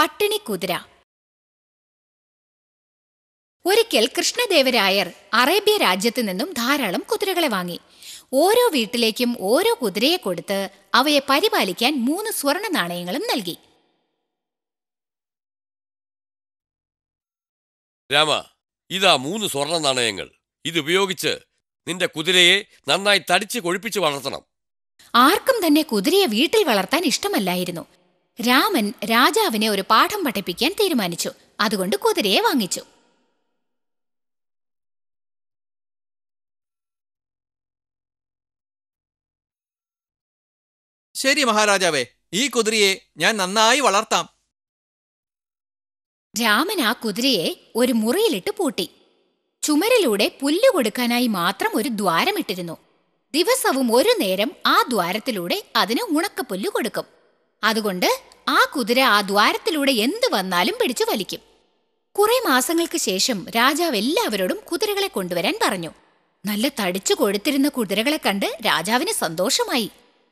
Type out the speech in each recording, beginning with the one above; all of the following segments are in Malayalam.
പട്ടിണി കുതിര ഒരിക്കൽ കൃഷ്ണദേവരായർ അറേബ്യ രാജ്യത്ത് നിന്നും ധാരാളം കുതിരകളെ വാങ്ങി ഓരോ വീട്ടിലേക്കും ഓരോ കുതിരയെ കൊടുത്ത് അവയെ പരിപാലിക്കാൻ മൂന്ന് സ്വർണ നാണയങ്ങളും നൽകി രാമ ഇതാ മൂന്ന് സ്വർണ്ണ നാണയങ്ങൾ ഇതുപയോഗിച്ച് നിന്റെ കുതിരയെ നന്നായി തടിച്ച് കൊഴുപ്പിച്ച് വളർത്തണം ആർക്കും തന്നെ കുതിരയെ വീട്ടിൽ വളർത്താൻ ഇഷ്ടമല്ലായിരുന്നു രാമൻ രാജാവിനെ ഒരു പാഠം പഠിപ്പിക്കാൻ തീരുമാനിച്ചു അതുകൊണ്ട് കുതിരയെ വാങ്ങിച്ചു ശരി മഹാരാജാവേ ഈ കുതിരയെ ഞാൻ നന്നായി വളർത്താം രാമൻ ആ കുതിരയെ ഒരു മുറിയിലിട്ട് പൂട്ടി ചുമരിലൂടെ പുല്ല് കൊടുക്കാനായി മാത്രം ഒരു ദ്വാരമിട്ടിരുന്നു ദിവസവും ഒരു നേരം ആ ദ്വാരത്തിലൂടെ അതിന് ഉണക്കപ്പുല്ല് കൊടുക്കും അതുകൊണ്ട് ആ കുതിര ആ ദ്വാരത്തിലൂടെ എന്ത് വന്നാലും പിടിച്ചു വലിക്കും കുറെ മാസങ്ങൾക്ക് ശേഷം രാജാവ് എല്ലാവരോടും കുതിരകളെ കൊണ്ടുവരാൻ പറഞ്ഞു നല്ല തടിച്ചു കൊഴുത്തിരുന്ന കുതിരകളെ കണ്ട് രാജാവിന് സന്തോഷമായി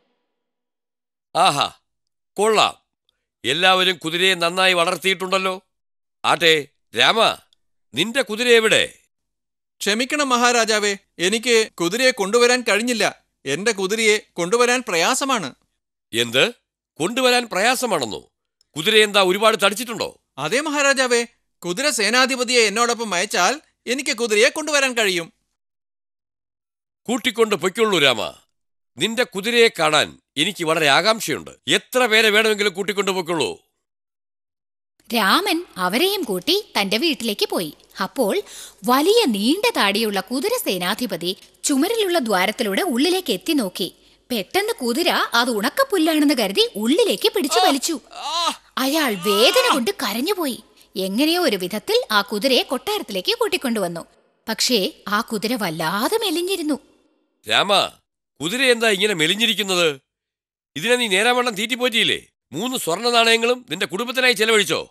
ആഹാ കൊള്ളാം എല്ലാവരും കുതിരയെ നന്നായി വളർത്തിയിട്ടുണ്ടല്ലോ ആട്ടെ രാമ നിന്റെ കുതിര എവിടെ ക്ഷമിക്കണം മഹാരാജാവേ എനിക്ക് കുതിരയെ കൊണ്ടുവരാൻ കഴിഞ്ഞില്ല എന്റെ കുതിരയെ കൊണ്ടുവരാൻ പ്രയാസമാണ് എന്ത് കൊണ്ടുവരാൻ പ്രയാസമാണെന്നോ കുതിര എന്താ ഒരുപാട് തടിച്ചിട്ടുണ്ടോ അതെ മഹാരാജാവേ കുതിര സേനാധിപതിയെ എന്നോടൊപ്പം അയച്ചാൽ എനിക്ക് കുതിരയെ കൊണ്ടുവരാൻ കഴിയും കൂട്ടിക്കൊണ്ട് പൊയ്ക്കൊള്ളൂ രാമ നിന്റെ കുതിരയെ കാണാൻ എനിക്ക് വളരെ ആകാംക്ഷയുണ്ട് എത്ര പേരെ വേണമെങ്കിലും കൂട്ടിക്കൊണ്ട് പൊയ്ക്കൊള്ളൂ രാമൻ അവരെയും കൂട്ടി തന്റെ വീട്ടിലേക്ക് പോയി അപ്പോൾ വലിയ നീണ്ട താടിയുള്ള കുതിര സേനാധിപതി ചുമരിലുള്ള ദ്വാരത്തിലൂടെ ഉള്ളിലേക്ക് എത്തി നോക്കി പെട്ടെന്ന് കുതിര അത് ഉണക്കപ്പുല്ലാണെന്ന് കരുതി ഉള്ളിലേക്ക് പിടിച്ചു വലിച്ചു അയാൾ വേദന കൊണ്ട് കരഞ്ഞുപോയി എങ്ങനെയോ ഒരു വിധത്തിൽ ആ കുതിരയെ കൊട്ടാരത്തിലേക്ക് കൂട്ടിക്കൊണ്ടുവന്നു പക്ഷേ ആ കുതിര വല്ലാതെ മെലിഞ്ഞിരുന്നു രാമ കുതിര എന്താ ഇങ്ങനെ മെലിഞ്ഞിരിക്കുന്നത് ഇതിനെ നീ നേരാവണ്ണം തീറ്റിപ്പോറ്റിയില്ലേ മൂന്ന് സ്വർണ്ണ നാണയങ്ങളും നിന്റെ കുടുംബത്തിനായി ചെലവഴിച്ചോ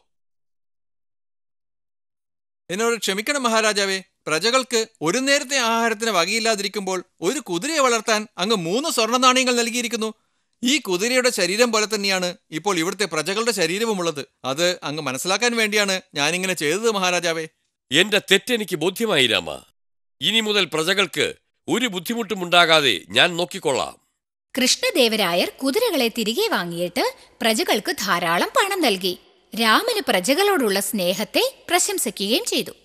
എന്നോട് ക്ഷമിക്കണം മഹാരാജാവേ പ്രജകൾക്ക് ഒരു നേരത്തെ ആഹാരത്തിന് വകയില്ലാതിരിക്കുമ്പോൾ ഒരു കുതിരയെ വളർത്താൻ അങ്ങ് മൂന്ന് സ്വർണ്ണ നാണയങ്ങൾ നൽകിയിരിക്കുന്നു ഈ കുതിരയുടെ ശരീരം പോലെ തന്നെയാണ് ഇപ്പോൾ ഇവിടുത്തെ പ്രജകളുടെ ശരീരവുമുള്ളത് അത് അങ്ങ് മനസ്സിലാക്കാൻ വേണ്ടിയാണ് ഞാനിങ്ങനെ ചെയ്തത് മഹാരാജാവേ എന്റെ തെറ്റെനിക്ക് ബോധ്യമായി രാമ ഇനി മുതൽ പ്രജകൾക്ക് ഒരു ബുദ്ധിമുട്ടും ഉണ്ടാകാതെ ഞാൻ നോക്കിക്കൊള്ളാം കൃഷ്ണദേവരായർ കുതിരകളെ തിരികെ വാങ്ങിയിട്ട് പ്രജകൾക്ക് ധാരാളം പണം നൽകി രാമന് പ്രജകളോടുള്ള സ്നേഹത്തെ പ്രശംസിക്കുകയും ചെയ്തു